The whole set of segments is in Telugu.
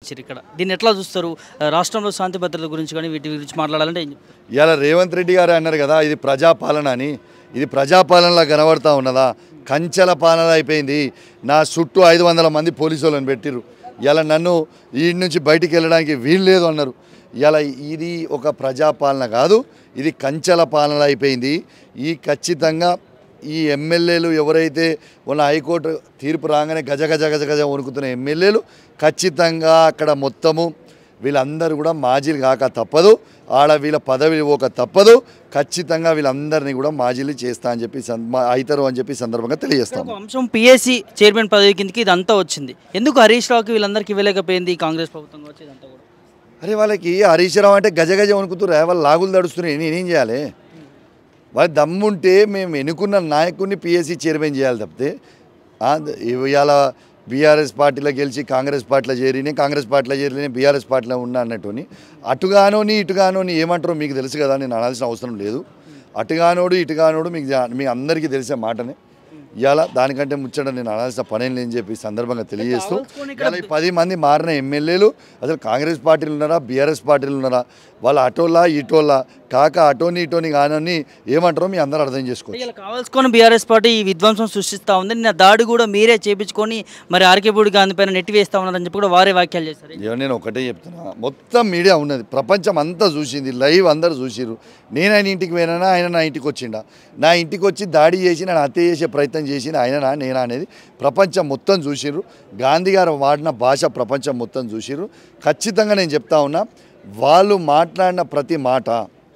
ఇచ్చారు ఇక్కడ దీన్ని ఎట్లా చూస్తారు ఆ, రాష్ట్రంలో శాంతి భద్రతల గురించి కానీ వీటి గురించి మాట్లాడాలంటే ఏం చెప్తారు? ఇవాళ రేవంత్ రెడ్డి గారు అన్నారు కదా ఇది ప్రజాపాలన అని ఇది ప్రజాపాలనలా కనబడతా ఉన్నదా కంచెల పాలన అయిపోయింది నా చుట్టూ ఐదు వందల మంది పోలీసు వాళ్ళని పెట్టిర్రు ఇలా నన్ను ఈ నుంచి బయటికి వెళ్ళడానికి వీలు లేదు అన్నారు ఇలా ఇది ఒక ప్రజాపాలన కాదు ఇది కంచెల పాలన అయిపోయింది ఈ ఖచ్చితంగా ఈ ఎమ్మెల్యేలు ఎవరైతే ఉన్న హైకోర్టు తీర్పు రాగానే గజ గజ గజ గజ వణుకుతున్న ఎమ్మెల్యేలు ఖచ్చితంగా అక్కడ మొత్తము వీళ్ళందరూ కూడా మాజీలు కాక తప్పదు ఆడ వీళ్ళ పదవి ఒక తప్పదు ఖచ్చితంగా వీళ్ళందరినీ కూడా మాజీలు చేస్తా అని చెప్పి సం- మా- అవుతారు అని చెప్పి ఈ సందర్భంగా తెలియజేస్తాం ఒక అంశం పిఎస్సి చైర్మన్ పదవి కిందకి ఇదంతా వచ్చింది ఎందుకు హరీష్ రావుకి వీళ్ళందరికీ ఇవ్వలేకపోయింది ఈ కాంగ్రెస్ ప్రభుత్వం వచ్చి ఇదంతా కూడా అరే వాళ్ళకి హరీష్ రావు అంటే గజ గజ వణుకుతురా వాళ్ళు లాగులు దడుస్తున్నాయి నేనేం చేయాలి వాళ్ళ దమ్ముంటే మేము ఎన్నుకున్న నాయకుడిని పిఎస్సి చైర్మన్ చేయాలి తప్పితే ఆ, ఇవాళ బీఆర్ఎస్ పార్టీలో గెలిచి కాంగ్రెస్ పార్టీలో చేరిని కాంగ్రెస్ పార్టీలో చేరిని బీఆర్ఎస్ పార్టీలో ఉన్నా అన్నట్టుని అటుగానోని ఇటుగానోని ఏమంటారో మీకు తెలుసు కదా నేను అనాల్సిన అవసరం లేదు అటుగానోడు ఇటుగానోడు మీకు జా- మీ అందరికీ తెలిసే మాటనే ఇవాళ దానికంటే ముచ్చట నేను అనాల్సిన పనేం లేని చెప్పి ఈ సందర్భంగా తెలియజేస్తూ ఇవాళ ఈ పది మంది మారిన ఎమ్మెల్యేలు అసలు కాంగ్రెస్ పార్టీలు ఉన్నారా బీఆర్ఎస్ పార్టీలు ఉన్నారా వాళ్ళ అటోలా ఇటోలా కాక అటోని ఇటోని కానని ఏమంటారో మీ అందరూ అర్థం చేసుకోవచ్చు ఇలా కావాల్సుకొని బీఆర్ఎస్ పార్టీ ఈ విధ్వంసం సృష్టిస్తూ ఉంది నిన్న దాడి కూడా మీరే చేపించుకొని మరి ఆర్కేపూడి గాంధీ పైన నెట్టి వేస్తా ఉన్నారని చెప్పి కూడా వారే వ్యాఖ్యలు చేశారు ఏమో నేను ఒకటే చెప్తున్నా మొత్తం మీడియా ఉన్నది ప్రపంచం అంతా చూసింది లైవ్ అందరు చూసిర్రు నేను ఆయన ఇంటికి పోయినా ఆయన నా ఇంటికి వచ్చిండా నా ఇంటికి వచ్చి దాడి చేసి నన్ను హత్య చేసే ప్రయత్నం చేసిన ఆయననా నేనా అనేది ప్రపంచం మొత్తం చూసిర్రు గాంధీ గారు వాడిన భాష ప్రపంచం మొత్తం చూసిర్రు ఖచ్చితంగా నేను చెప్తా ఉన్నా వాళ్ళు మాట్లాడిన ప్రతి మాట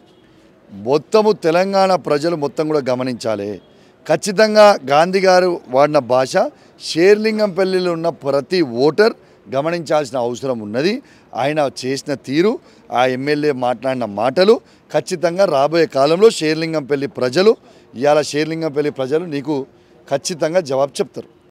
మొత్తము తెలంగాణ ప్రజలు మొత్తం కూడా గమనించాలి ఖచ్చితంగా గాంధీ గారు వాడిన భాష షేర్లింగంపల్లిలో ఉన్న ప్రతి ఓటర్ గమనించాల్సిన అవసరం ఉన్నది ఆయన చేసిన తీరు ఆ ఎమ్మెల్యే మాట్లాడిన మాటలు ఖచ్చితంగా రాబోయే కాలంలో షేర్లింగంపల్లి ప్రజలు ఇవాళ షేర్లింగంపల్లి ప్రజలు నీకు ఖచ్చితంగా జవాబు చెప్తారు